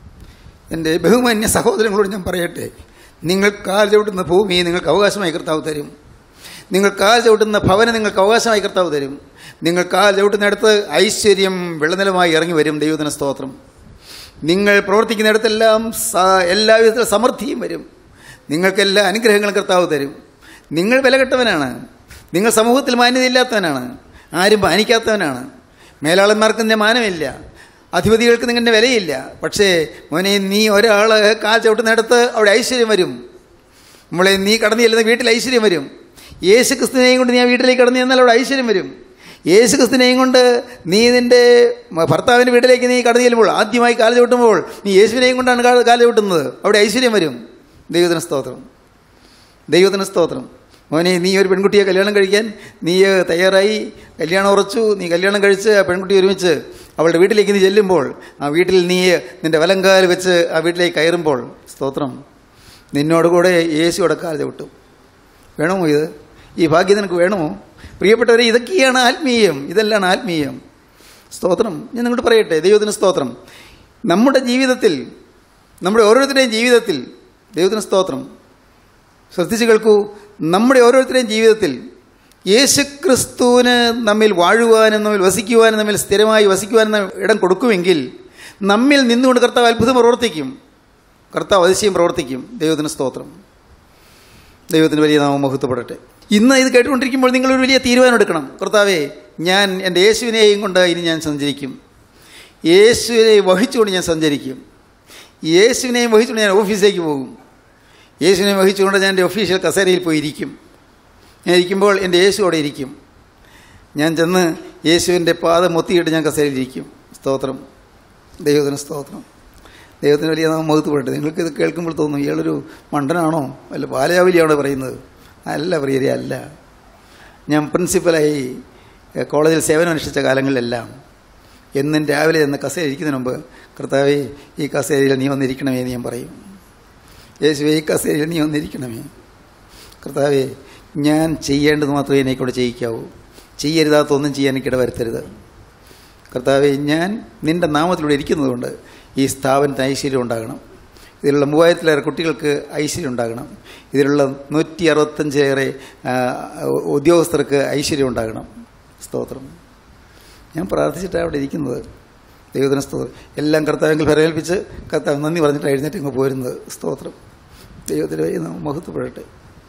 എൻ്റെ ബഹുമാന്യ സഹോദരങ്ങളോട് ഞാൻ പറയട്ടെ നിങ്ങൾ കാൽ ചവിട്ടുന്ന ഭൂമി നിങ്ങൾക്ക് അവകാശമായി കർത്താവ് തരും നിങ്ങൾ കാൽ ചവിട്ടുന്ന ഭവനം നിങ്ങൾക്ക് അവകാശമായി കർത്താവ് തരും നിങ്ങൾ കാൽ ചവിട്ടുന്നിടത്ത് ഐശ്വര്യം വെള്ളനിലമായി ഇറങ്ങി വരും ദൈവത്തിന് സ്തോത്രം നിങ്ങൾ പ്രവർത്തിക്കുന്നിടത്തെല്ലാം സ- എല്ലാവിധത്തിലും സമൃദ്ധിയും വരും നിങ്ങൾക്കെല്ലാ അനുഗ്രഹങ്ങളും കർത്താവ് തരും നിങ്ങൾ വിലകെട്ടവനാണ് നിങ്ങൾ സമൂഹത്തിൽ മാന്യതയില്ലാത്തവനാണ് ആരും മാനിക്കാത്തവനാണ് മേലാളന്മാർക്ക് നിന്റെ മാനമില്ല അധിപതികൾക്ക് നിങ്ങളുടെ വിലയില്ല പക്ഷേ മോനെ നീ ഒരാൾ കാൽ ചവിട്ടുന്നിടത്ത് അവിടെ ഐശ്വര്യം വരും നമ്മളെ നീ കടന്നു ചെല്ലുന്ന വീട്ടിൽ ഐശ്വര്യം വരും യേശു ക്രിസ്തുവിനെയും കൊണ്ട് നീ ആ വീട്ടിലേക്ക് കടന്നു ചെന്നാൽ അവിടെ ഐശ്വര്യം വരും യേശു ക്രിസ്തുവിനെയും കൊണ്ട് നീ നിന്റെ ഭർത്താവിൻ്റെ വീട്ടിലേക്ക് നീ കടന്നു ചെല്ലുമ്പോൾ ആദ്യമായി കാല് ചവിട്ടുമ്പോൾ നീ യേശുവിനെയും കൊണ്ടാണ് കാല് കാല് ചവിട്ടുന്നത് അവിടെ ഐശ്വര്യം വരും ദൈവത്തിന് സ്തോത്രം ദൈവത്തിന് സ്തോത്രം മോനെ നീ ഒരു പെൺകുട്ടിയെ കല്യാണം കഴിക്കാൻ നീ തയ്യാറായി കല്യാണം ഉറച്ചു നീ കല്യാണം കഴിച്ച് ആ പെൺകുട്ടി ഒരുമിച്ച് അവളുടെ വീട്ടിലേക്ക് നീ ചെല്ലുമ്പോൾ ആ വീട്ടിൽ നീ നിന്റെ വലങ്കാൽ വെച്ച് ആ വീട്ടിലേക്ക് കയറുമ്പോൾ സ്തോത്രം നിന്നോട് കൂടെ യേശു അടക്കാൽ ചവിട്ടും വേണമോ ഇത് ഈ ഭാഗ്യം നിനക്ക് വേണമോ പ്രിയപ്പെട്ടവരെ ഇതൊക്കെയാണ് ആത്മീയം ഇതെല്ലാം ആത്മീയം സ്തോത്രം ഞാൻ നിങ്ങളോട് പറയട്ടെ ദൈവത്തിന് സ്തോത്രം നമ്മുടെ ജീവിതത്തിൽ നമ്മുടെ ഓരോരുത്തരുടെയും ജീവിതത്തിൽ ദൈവത്തിന് സ്തോത്രം ശ്രദ്ധിച്ചു കേൾക്കൂ നമ്മുടെ ഓരോരുത്തരുടെയും ജീവിതത്തിൽ യേശുക്രിസ്തുവിന് നമ്മിൽ വാഴുവാനും നമ്മിൽ വസിക്കുവാനും നമ്മിൽ സ്ഥിരമായി വസിക്കുവാനും നാം ഇടം കൊടുക്കുമെങ്കിൽ നമ്മിൽ നിന്നുകൊണ്ട് കർത്താവ് അത്ഭുതം പ്രവർത്തിക്കും കർത്താവ് അതിശയം പ്രവർത്തിക്കും ദൈവത്തിന് സ്തോത്രം ദൈവത്തിന് വലിയ നാമം മഹത്വപ്പെടട്ടെ ഇന്ന് ഇത് കേട്ടുകൊണ്ടിരിക്കുമ്പോൾ നിങ്ങളൊരു വലിയ തീരുമാനം എടുക്കണം കർത്താവേ ഞാൻ എൻ്റെ യേശുവിനെയും കൊണ്ട് ഇനി ഞാൻ സഞ്ചരിക്കും യേശുവിനെ വഹിച്ചുകൊണ്ട് ഞാൻ സഞ്ചരിക്കും യേശുവിനെയും വഹിച്ചുകൊണ്ട് ഞാൻ ഓഫീസിലേക്ക് പോകും യേശുവിനെ വഹിച്ചുകൊണ്ട് ഞാൻ എൻ്റെ ഒഫീഷ്യൽ കസേരയിൽ പോയി ഇരിക്കും ഞാൻ ഇരിക്കുമ്പോൾ എൻ്റെ യേശു അവിടെ ഇരിക്കും ഞാൻ ചെന്ന് യേശുവിൻ്റെ പാദം മൊത്തിയിട്ട് ഞാൻ കസേരയിൽ ഇരിക്കും സ്തോത്രം ദൈവത്തിന് സ്തോത്രം ദൈവത്തിന് വലിയ നാം മഹത്വപ്പെടട്ടെ നിങ്ങൾക്ക് ഇത് കേൾക്കുമ്പോൾ തോന്നും ഇയാളൊരു മണ്ടനാണോ അല്ല ബാലയാവലിയാണോ പറയുന്നത് അല്ല പ്രിയരെ അല്ല ഞാൻ പ്രിൻസിപ്പലായി എഹ്, കോളേജിൽ സേവനം അനുഷ്ഠിച്ച കാലങ്ങളിലെല്ലാം എന്നും രാവിലെ ചെന്ന് കസേര ഇരിക്കുന്നതിന് മുമ്പ് കർത്താവേ ഈ കസേരയിൽ നീ വന്നിരിക്കണമേ എന്ന് ഞാൻ പറയും യേശുവേ ഈ കസേരയിൽ നീ വന്നിരിക്കണമേ കർത്താവേ ഞാൻ ചെയ്യേണ്ടത് മാത്രമേ എന്നെക്കൂടെ ചെയ്യിക്കാവൂ ചെയ്യരുതാത്തൊന്നും ചെയ്യാൻ എനിക്കിട വരുത്തരുത് കർത്താവെ ഞാൻ നിന്റെ നാമത്തിലൂടെ ഇരിക്കുന്നതുകൊണ്ട് ഈ സ്ഥാപനത്തിന് ഐശ്വര്യം ഉണ്ടാകണം ഇതിലുള്ള മൂവായിരത്തിലേറെ കുട്ടികൾക്ക് ഐശ്വര്യം ഉണ്ടാകണം ഇതിലുള്ള നൂറ്റി അറുപത്തഞ്ചേറെ ആ, ഉദ്യോഗസ്ഥർക്ക് ഐശ്വര്യം ഉണ്ടാകണം സ്തോത്രം ഞാൻ പ്രാർത്ഥിച്ചിട്ടാണ് അവിടെ ഇരിക്കുന്നത് ദൈവത്തിന് സ്തോത്രം എല്ലാം കർത്താവെങ്കിൽ ഫലമേൽപ്പിച്ച് കർത്താവ് നന്ദി പറഞ്ഞിട്ട് എഴുന്നേറ്റ് ഇങ്ങ് പോരുന്നത് സ്തോത്രം ദൈവത്തിന് വേണ്ടി നാം മഹത്വപ്പെടട്ടെ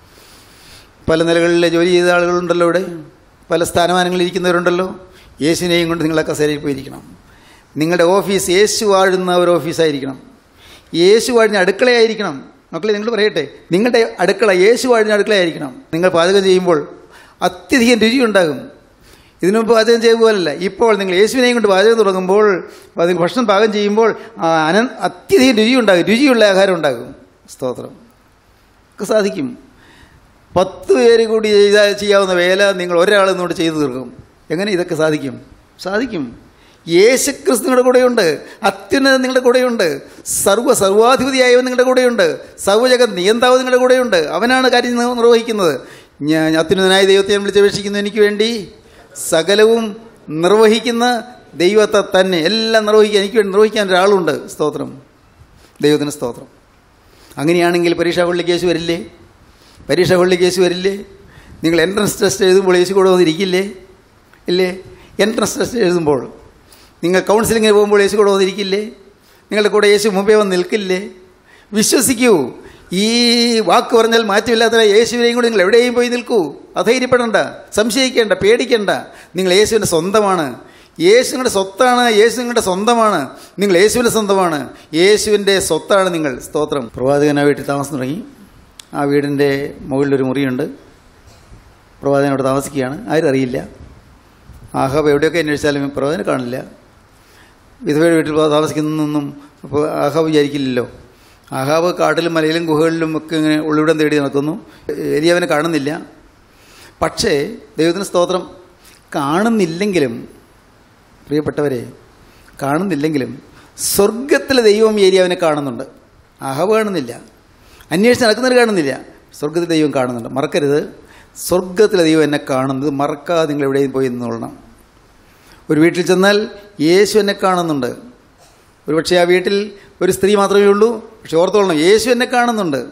പല നിലകളിലെ ജോലി ചെയ്ത ആളുകളുണ്ടല്ലോ ഇവിടെ പല സ്ഥാനമാനങ്ങളിൽ ഇരിക്കുന്നവരുണ്ടല്ലോ യേശുവിനെയും കൊണ്ട് നിങ്ങളെ കസേരയിൽ പോയിരിക്കണം നിങ്ങളുടെ ഓഫീസ് യേശു വാഴുന്ന ഒരു ഓഫീസായിരിക്കണം യേശു വാഴുന്ന അടുക്കളയായിരിക്കണം മക്കളെ നിങ്ങൾ പറയട്ടെ നിങ്ങളുടെ അടുക്കള യേശു വാഴുന്ന അടുക്കളയായിരിക്കണം നിങ്ങൾ പാചകം ചെയ്യുമ്പോൾ അത്യധികം രുചിയുണ്ടാകും ഇതിനു മുമ്പ് പാചകം ചെയ്ത പോലല്ല ഇപ്പോൾ നിങ്ങൾ യേശുവിനെയും കൊണ്ട് പാചകം തുടങ്ങുമ്പോൾ അത് ഭക്ഷണം പാകം ചെയ്യുമ്പോൾ ആ, അന അത്യധികം രുചിയുണ്ടാകും രുചിയുള്ള ആഹാരം ഉണ്ടാകും സ്തോത്രം ഒക്കെ സാധിക്കും പത്ത് പേര് കൂടി ചെയ്താൽ ചെയ്യാവുന്ന വേല നിങ്ങൾ ഒരാൾ ഇന്നുകൊണ്ട് ചെയ്തു തീർക്കും എങ്ങനെ ഇതൊക്കെ സാധിക്കും സാധിക്കും യേശുക്രിസ്തു നിങ്ങളുടെ കൂടെയുണ്ട് അത്യുന്നതൻ നിങ്ങളുടെ കൂടെയുണ്ട് സർവ്വ സർവാധിപതിയായവൻ നിങ്ങളുടെ കൂടെയുണ്ട് സർവ്വജഗ നിയന്താവ് നിങ്ങളുടെ കൂടെയുണ്ട് അവനാണ് കാര്യം നിർ- നിർവഹിക്കുന്നത് ഞാൻ അത്യുന്നതനായ ദൈവത്തെ ഞാൻ വിളിച്ചപേക്ഷിക്കുന്നു എനിക്ക് വേണ്ടി സകലവും നിർവഹിക്കുന്ന ദൈവത്തെ തന്നെ എല്ലാം നിർവഹിക്കാൻ എനിക്ക് വേണ്ടി നിർവഹിക്കാൻ ഒരാളുണ്ട് സ്തോത്രം ദൈവത്തിന് സ്തോത്രം അങ്ങനെയാണെങ്കിൽ പരീക്ഷാ കൊള്ളി കേസ് വരില്ലേ പരീക്ഷാ കൊള്ളി കേസ് വരില്ലേ നിങ്ങൾ എൻട്രൻസ് ടെസ്റ്റ് എഴുതുമ്പോൾ യേശു കൂടെ വന്നിരിക്കില്ലേ ഇല്ലേ എൻട്രൻസ് ടെസ്റ്റ് എഴുതുമ്പോൾ നിങ്ങൾ കൗൺസിലിങ്ങിന് പോകുമ്പോൾ യേശു കൂടെ വന്നിരിക്കില്ലേ നിങ്ങളുടെ കൂടെ യേശു മുമ്പേ വന്ന് നിൽക്കില്ലേ വിശ്വസിക്കൂ ഈ വാക്ക് പറഞ്ഞാൽ മാറ്റമില്ലാത്ത യേശുവിനെയും കൂടി നിങ്ങൾ എവിടെയും പോയി നിൽക്കൂ അധൈര്യപ്പെടണ്ട സംശയിക്കേണ്ട പേടിക്കേണ്ട നിങ്ങൾ യേശുവിൻ്റെ സ്വന്തമാണ് യേശു നിങ്ങളുടെ സ്വത്താണ് യേശു നിങ്ങളുടെ സ്വന്തമാണ് നിങ്ങൾ യേശുവിൻ്റെ സ്വന്തമാണ് യേശുവിൻ്റെ സ്വത്താണ് നിങ്ങൾ സ്തോത്രം പ്രവാചകൻ ആ വീട്ടിൽ താമസം തുടങ്ങി ആ വീടിൻ്റെ മുകളിലൊരു മുറിയുണ്ട് പ്രവാചകൻ അവിടെ താമസിക്കുകയാണ് ആരും അറിയില്ല ആഹാബ് എവിടെയൊക്കെ അന്വേഷിച്ചാലും പ്രവാചകനെ കാണില്ല വിധവയുടെ വീട്ടിൽ താമസിക്കുന്നൊന്നും ഇപ്പോൾ ആഹാബ് വിചാരിക്കില്ലല്ലോ ആഹാബ് കാട്ടിലും മലയിലും ഗുഹകളിലും ഒക്കെ ഇങ്ങനെ ഉള്ളിവിടം തേടി നടക്കുന്നു എലിയവനെ കാണുന്നില്ല പക്ഷേ ദൈവത്തിന് സ്തോത്രം കാണുന്നില്ലെങ്കിലും പ്രിയപ്പെട്ടവരെ കാണുന്നില്ലെങ്കിലും സ്വർഗത്തിലെ ദൈവം ഏരിയാവിനെ കാണുന്നുണ്ട് ആഹാബ് കാണുന്നില്ല അന്വേഷിച്ച് നടക്കുന്നവർ കാണുന്നില്ല സ്വർഗത്തിലെ ദൈവം കാണുന്നുണ്ട് മറക്കരുത് സ്വർഗത്തിലെ ദൈവം എന്നെ കാണുന്നത് മറക്കാതെ നിങ്ങൾ എവിടെയും പോയി നിന്നോളണം ഒരു വീട്ടിൽ ചെന്നാൽ യേശു എന്നെ കാണുന്നുണ്ട് ഒരുപക്ഷെ ആ വീട്ടിൽ ഒരു സ്ത്രീ മാത്രമേ ഉള്ളൂ പക്ഷെ ഓർത്തോളണം യേശു എന്നെ കാണുന്നുണ്ട്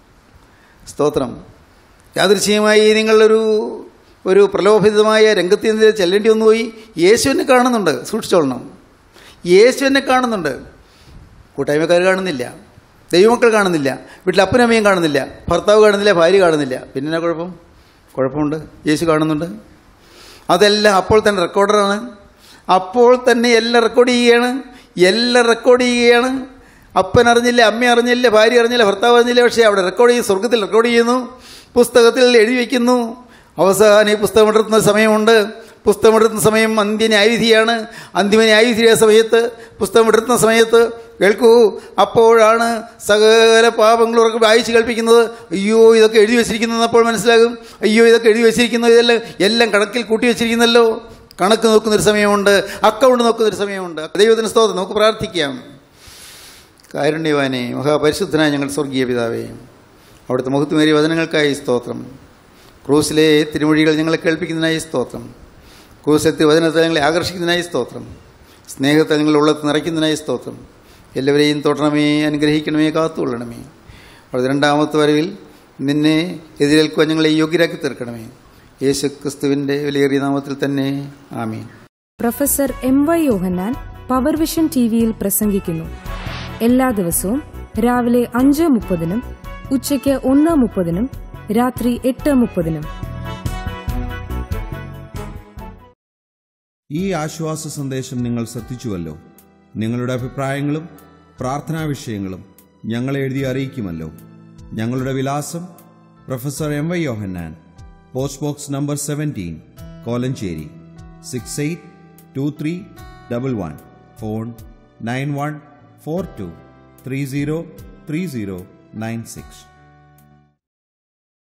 സ്തോത്രം യാദൃശ്ചികമായി നിങ്ങളൊരു ഒരു പ്രലോഭിതമായ രംഗത്തിൽ നിന്ന് ചെല്ലേണ്ടി വന്നു പോയി യേശു എന്നെ കാണുന്നുണ്ട് സൂക്ഷിച്ചോളണം യേശു എന്നെ കാണുന്നുണ്ട് കൂട്ടായ്മക്കാർ കാണുന്നില്ല ദൈവമക്കൾ കാണുന്നില്ല വീട്ടിൽ അപ്പനമ്മയും കാണുന്നില്ല ഭർത്താവ് കാണുന്നില്ല ഭാര്യ കാണുന്നില്ല പിന്നെ എന്നാ കുഴപ്പം കുഴപ്പമുണ്ട് യേശു കാണുന്നുണ്ട് അതെല്ലാം അപ്പോൾ തന്നെ റെക്കോർഡറാണ് അപ്പോൾ തന്നെ എല്ലാം റെക്കോർഡ് ചെയ്യുകയാണ് എല്ലാം റെക്കോർഡ് ചെയ്യുകയാണ് അപ്പൻ അറിഞ്ഞില്ല അമ്മ അറിഞ്ഞില്ല ഭാര്യ അറിഞ്ഞില്ല ഭർത്താവ് അറിഞ്ഞില്ല പക്ഷേ അവിടെ റെക്കോർഡ് ചെയ്ത് സ്വർഗത്തിൽ റെക്കോർഡ് ചെയ്യുന്നു പുസ്തകത്തിൽ എഴുതി വയ്ക്കുന്നു അവസാനം ഈ പുസ്തകം എടുത്തുന്ന സമയമുണ്ട് പുസ്തകം എടുത്തുന്ന സമയം അന്ത്യ ന്യായവിധിയാണ് അന്തിമ ന്യായവിധിയുടെ സമയത്ത് പുസ്തകം എടുത്തുന്ന സമയത്ത് കേൾക്കൂ അപ്പോഴാണ് സകല പാപങ്ങളും ഉറക്കെ വായിച്ച് കേൾപ്പിക്കുന്നത് അയ്യോ ഇതൊക്കെ എഴുതി വെച്ചിരിക്കുന്നത് അപ്പോൾ മനസ്സിലാകും അയ്യോ ഇതൊക്കെ എഴുതി വെച്ചിരിക്കുന്നു ഇതെല്ലാം എല്ലാം കണക്കിൽ കൂട്ടി വെച്ചിരിക്കുന്നല്ലോ കണക്ക് നോക്കുന്നൊരു സമയമുണ്ട് അക്കൗണ്ട് നോക്കുന്നൊരു സമയമുണ്ട് ദൈവത്തിന് സ്തോത്രം നമുക്ക് പ്രാർത്ഥിക്കാം കാരുണ്യവാനെ മഹാപരിശുദ്ധനായ ഞങ്ങൾ സ്വർഗീയ പിതാവേ അവിടുത്തെ മുഖത്തുമേറിയ വചനങ്ങൾക്കായി സ്തോത്രം ക്രൂസിലെ തിരുമൊഴികൾ ഞങ്ങളെ കേൾപ്പിക്കുന്നതിനായി സ്തോത്രം ക്രൂസിലെ വചനത്തെ ഞങ്ങളെ ആകർഷിക്കുന്നതിനായി സ്തോത്രം സ്നേഹത്തെ ഞങ്ങളുടെ ഉള്ളത്ത് നിറയ്ക്കുന്നതിനായി സ്തോത്രം എല്ലാവരെയും തൊട്ടണമേ അനുഗ്രഹിക്കണമേ കാത്തുകൊള്ളണമേ അവിടുത്തെ രണ്ടാമത്തെ വരവിൽ നിന്നെ എതിരേൽക്കുവാൻ ഞങ്ങളെ യോഗ്യരാക്കി തീർക്കണമേ യേശു ക്രിസ്തുവിൻ്റെ വിലയേറിയ നാമത്തിൽ തന്നെ ആമീൻ professor M Y Yohannan power vision T വിയിൽ പ്രസംഗിക്കുന്നു എല്ലാ ദിവസവും രാവിലെ അഞ്ച് മുപ്പതിനും ഉച്ചയ്ക്ക് ഒന്ന് മുപ്പതിനും രാത്രി എട്ട് മുപ്പതിനും ഈ ആശ്വാസ സന്ദേശം നിങ്ങൾ ശ്രദ്ധിച്ചുവല്ലോ നിങ്ങളുടെ അഭിപ്രായങ്ങളും പ്രാർത്ഥനാ വിഷയങ്ങളും ഞങ്ങളെ എഴുതി അറിയിക്കുമല്ലോ ഞങ്ങളുടെ വിലാസം professor M Y Yohannan post box number seventeen Kolenchery six eight two three double one phone nine one four two three zero three zero nine six